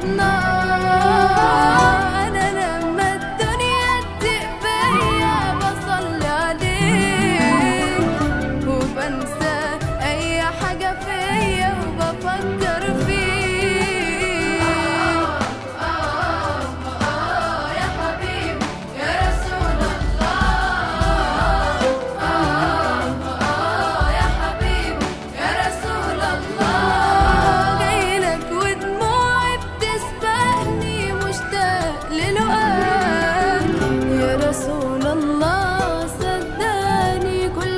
حضنك أنا لما الدنيا تضيق بيا بصلي عليك وبنسى أي حاجة فيا وبفكر فيك يا حبيبي يا رسول الله يا حبيبي يا رسول الله جايلك ودموعي بتسبقني مشتاق للقاك يا رسول الله صدقني كل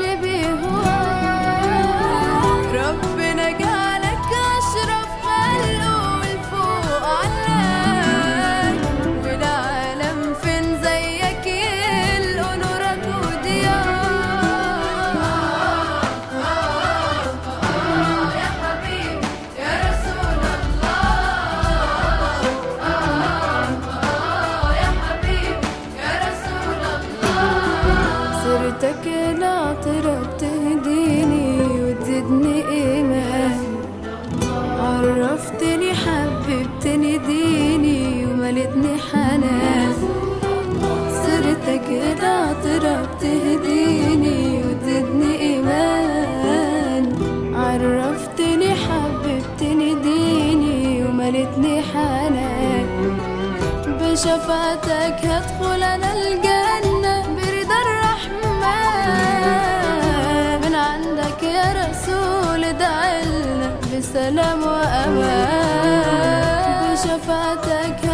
بيهواك ربنا جعلك أشرف خلقه والفوق علاك والعالم فين زيك يلقوا نورك وضياك يا حبيبي يا رسول الله يا حبيبي يا رسول الله سيرتك العطرة بتهديني وتزيدني إيمان عرفتني حببتني ديني وملتني حنان سيرتك العطرة بتهديني وتزيدني إيمان عرفتني حببتني ديني وملتني حنان بشفاعتك هدخل انا الجنة برضا الرحمن من عندك يا رسول ادعلنا بسلام وامان بشفاعتك